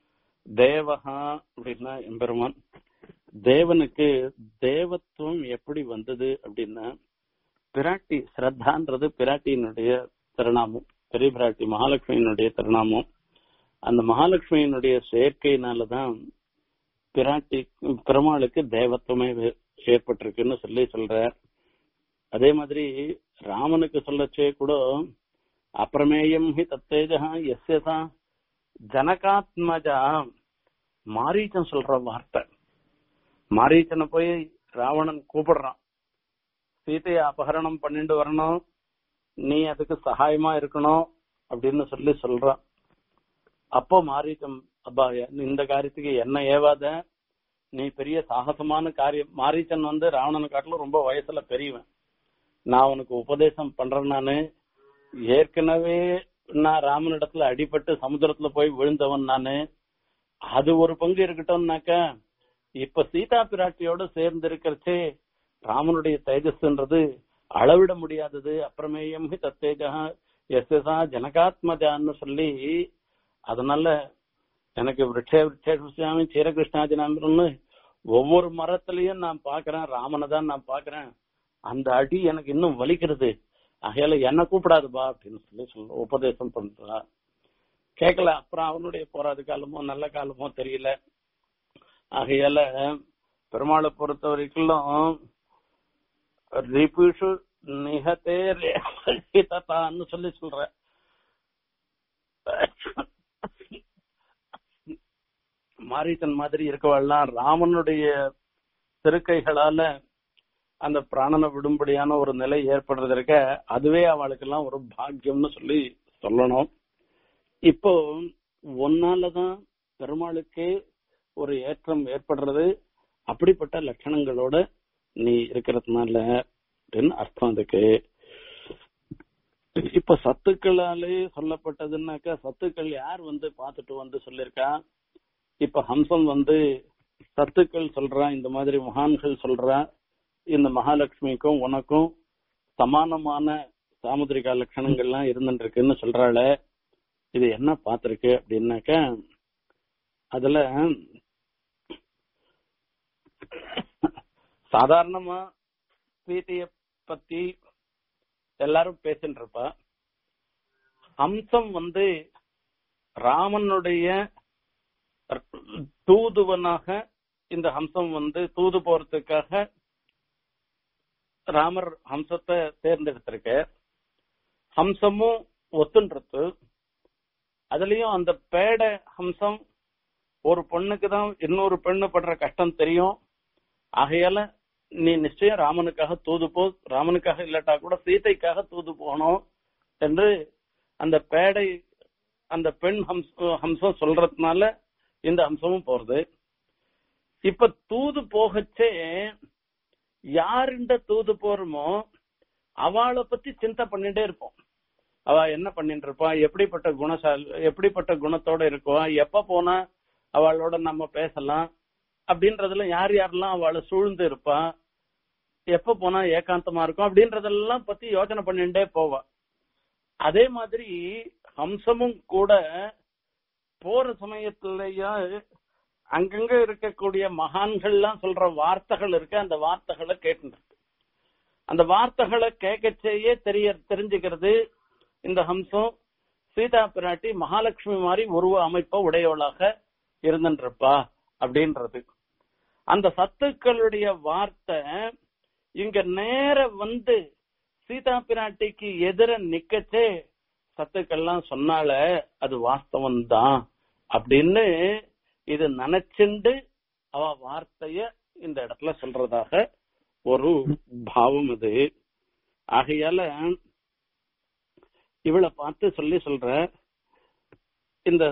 தேவஹா அப்படின்னா எம்பெருமான் தேவனுக்கு தேவத்துவம் எப்படி வந்தது அப்படின்னா பிராட்டி ஸ்ரத்தான்றது பிராட்டியினுடைய திருநாமம் பெரிய பிராட்டி மகாலட்சுமியினுடைய திருநாமம் அந்த மகாலட்சுமியினுடைய சேர்க்கையினாலதான் பிராட்டி பெருமாளுக்கு தேவத்துவமே ஏற்பட்டிருக்குன்னு சொல்லி சொல்ற அதே மாதிரி ராமனுக்கு சொல்லச்சே கூட அப்பிரமேயம் ஹி தத்தேஜா எஸ்யசா ஜனகாத்மஜா மாரீச்சன் சொல்ற வார்த்தை மாரீச்சனை போய் ராவணன் கூப்பிடுறான் சீதையை அபகரணம் பண்ணிட்டு வரணும் நீ அதுக்கு சகாயமா இருக்கணும் அப்படின்னு சொல்லி சொல்றான் அப்போ மாரீச்சம் அப்பா இந்த காரியத்துக்கு என்ன ஏவாத நீ பெரிய சாகசமான காரியம் மாரீச்சன் வந்து ராவணன் காட்டிலும் ரொம்ப வயசுல பெரியவன் நான் உனக்கு உபதேசம் பண்றேன் நானு ஏற்கனவே நான் ராமனிடத்துல அடிபட்டு சமுத்திரத்துல போய் விழுந்தவன் நானு அது ஒரு பங்கு இருக்கட்டும்னாக்கா இப்ப சீதா பிராட்டியோட சேர்ந்து இருக்கிறச்சே ராமனுடைய தேஜஸ்ன்றது அளவிட முடியாதது அப்புறமேயம் ஹி தத்தேஜா எஸ்எஸ்ஆ ஜனகாத்மஜான்னு சொல்லி அதனால எனக்கு விரட்சே விரட்சேஷாமி சீரகிருஷ்ணாஜினாமிரம்னு ஒவ்வொரு மரத்திலையும் நான் பாக்குறேன் ராமனை தான் நான் பாக்குறேன் அந்த அடி எனக்கு இன்னும் வலிக்கிறது ஆகையால என்ன கூப்பிடாதுபா அப்படின்னு சொல்லி சொல்ல உபதேசம் பண்றா கேட்கல அப்புறம் அவனுடைய போராது காலமோ நல்ல காலமோ தெரியல ஆகையால பெருமாளை பொறுத்த வரைக்கும் ரிபுஷு நிகத்தே ரேதான்னு சொல்லி சொல்ற மாரீசன் மாதிரி இருக்கவாள்லாம் ராமனுடைய திருக்கைகளால அந்த பிராணனை விடும்படியான ஒரு நிலை ஏற்படுறதற்க அதுவே அவளுக்கெல்லாம் ஒரு பாக்கியம்னு சொல்லி சொல்லணும் இப்போ ஒன்னாலதான் பெருமாளுக்கே ஒரு ஏற்றம் ஏற்படுறது அப்படிப்பட்ட லட்சணங்களோட நீ இருக்கிறதுனால அப்படின்னு அர்த்தம் அதுக்கு இப்ப சத்துக்களாலே சொல்லப்பட்டதுன்னாக்கா சத்துக்கள் யார் வந்து பார்த்துட்டு வந்து சொல்லிருக்கா இப்ப ஹம்சம் வந்து சத்துக்கள் சொல்றா இந்த மாதிரி மகான்கள் சொல்றா இந்த மகாலட்சுமிக்கும் உனக்கும் சமானமான சாமுதிரிகா லட்சணங்கள்லாம் இருந்துருக்குன்னு சொல்றாள இது என்ன பார்த்திருக்கு அப்படின்னாக்க அதுல சாதாரணமா சீதைய பத்தி எல்லாரும் பேசிட்டு இருப்பா ஹம்சம் வந்து ராமனுடைய தூதுவனாக இந்த ஹம்சம் வந்து தூது போறதுக்காக ராமர் ஹம்சத்தை தேர்ந்தெடுத்திருக்க ஹம்சமும் ஒத்துன்றது அதுலயும் அந்த பேட ஹம்சம் ஒரு பொண்ணுக்கு தான் இன்னொரு பெண்ணு படுற கஷ்டம் தெரியும் ஆகையால நீ நிச்சயம் ராமனுக்காக தூது போ ராமனுக்காக இல்லாட்டா கூட சீதைக்காக தூது போகணும் என்று அந்த பேடை அந்த பெண் ஹம்ச ஹம்சம் சொல்றதுனால இந்த ஹம்சமும் போறது இப்ப தூது போகச்சே யாருண்ட தூது போறோமோ அவளை பத்தி சிந்தை பண்ணிட்டே இருப்போம் அவ என்ன பண்ணிட்டு இருப்பா எப்படிப்பட்ட குணசால் எப்படிப்பட்ட குணத்தோட இருக்குவா எப்ப போனா அவளோட நம்ம பேசலாம் அப்படின்றதுல யார் யாரெல்லாம் அவளை சூழ்ந்து இருப்பா எப்ப போனா ஏகாந்தமா இருக்கும் அப்படின்றதெல்லாம் பத்தி யோசனை பண்ணிட்டே போவா அதே மாதிரி ஹம்சமும் கூட போற சமயத்திலயா அங்கங்க இருக்கக்கூடிய மகான்கள்லாம் சொல்ற வார்த்தைகள் இருக்கு அந்த வார்த்தைகளை கேட்டு அந்த வார்த்தைகளை கேட்கச்சேயே தெரிய தெரிஞ்சுக்கிறது இந்த ஹம்சம் சீதா பிராட்டி மகாலட்சுமி மாதிரி உருவ அமைப்ப உடையவளாக இருந்துருப்பா அப்படின்றது அந்த சத்துக்களுடைய வார்த்தை இங்க நேர வந்து சீதா பிராட்டிக்கு எதிர நிக்கச்சே சத்துக்கள்லாம் சொன்னால அது வாஸ்தவம் தான் அப்படின்னு இது நினைச்சுண்டு அவ வார்த்தைய இந்த இடத்துல சொல்றதாக ஒரு பாவம் இது ஆகையால இவளை பார்த்து சொல்லி சொல்ற இந்த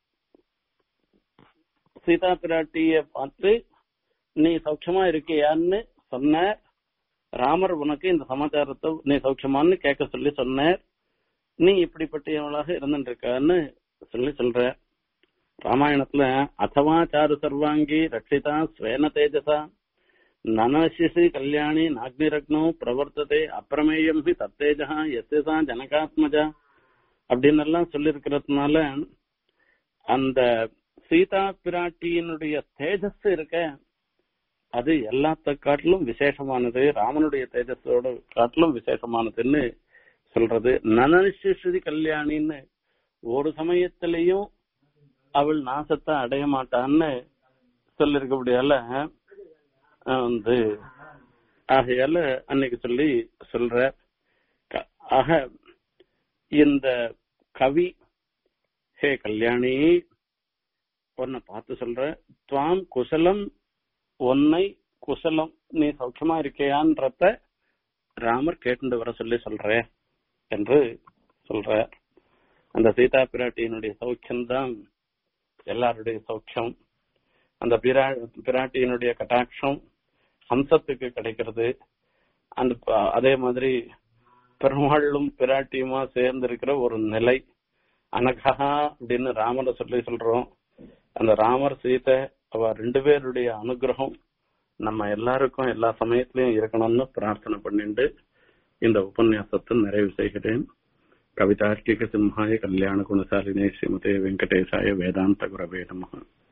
சீதா பிராட்டிய பார்த்து நீ சௌக்கியமா இருக்கியான்னு சொன்ன ராமர் உனக்கு இந்த சமாச்சாரத்தை நீ சௌக்கியமான்னு கேட்க சொல்லி சொன்னார் நீ இப்படிப்பட்டவளாக இருந்துட்டு இருக்கான்னு சொல்லி சொல்ற ராமாயணத்துல அதவா சாரு சர்வாங்கி ரட்சிதா ஸ்வேன தேஜசா நனசிசி கல்யாணி நாக்னிரக்னோ பிரவர்த்ததே அப்பிரமேயம் ஹி தத்தேஜா எஸ்எசா ஜனகாத்மஜா அப்படின்னு எல்லாம் சொல்லிருக்கிறதுனால அந்த சீதா பிராட்டியினுடைய தேஜஸ் இருக்க அது எல்லாத்த காட்டிலும் விசேஷமானது ராமனுடைய தேஜஸோட காட்டிலும் விசேஷமானதுன்னு சொல்றது நனசிசி கல்யாணின்னு ஒரு சமயத்திலையும் அவள் நாசத்தை அடைய மாட்டான்னு சொல்லிருக்கபடியால வந்து ஆகையால அன்னைக்கு சொல்லி சொல்ற ஆக இந்த கவி ஹே கல்யாணி உன்னை பார்த்து சொல்ற துவாம் குசலம் உன்னை குசலம் நீ சௌக்கியமா இருக்கியான்றத ராமர் கேட்டு வர சொல்லி சொல்ற என்று சொல்ற அந்த சீதா பிராட்டியினுடைய சௌக்கியம்தான் எல்லாருடைய சௌக்கியம் அந்த பிரா பிராட்டியினுடைய கட்டாட்சம் ஹம்சத்துக்கு கிடைக்கிறது அந்த அதே மாதிரி பெருமாளும் பிராட்டியுமா சேர்ந்து இருக்கிற ஒரு நிலை அனகா அப்படின்னு ராமரை சொல்லி சொல்றோம் அந்த ராமர் சீதை அவ ரெண்டு பேருடைய அனுகிரகம் நம்ம எல்லாருக்கும் எல்லா சமயத்திலயும் இருக்கணும்னு பிரார்த்தனை பண்ணிட்டு இந்த உபன்யாசத்தை நிறைவு செய்கிறேன் கவிதார்க்கிக சிம்ஹாய கல்யாண குணசாலினே ஸ்ரீமதே வெங்கடேசாய வேதாந்த குரவே நமः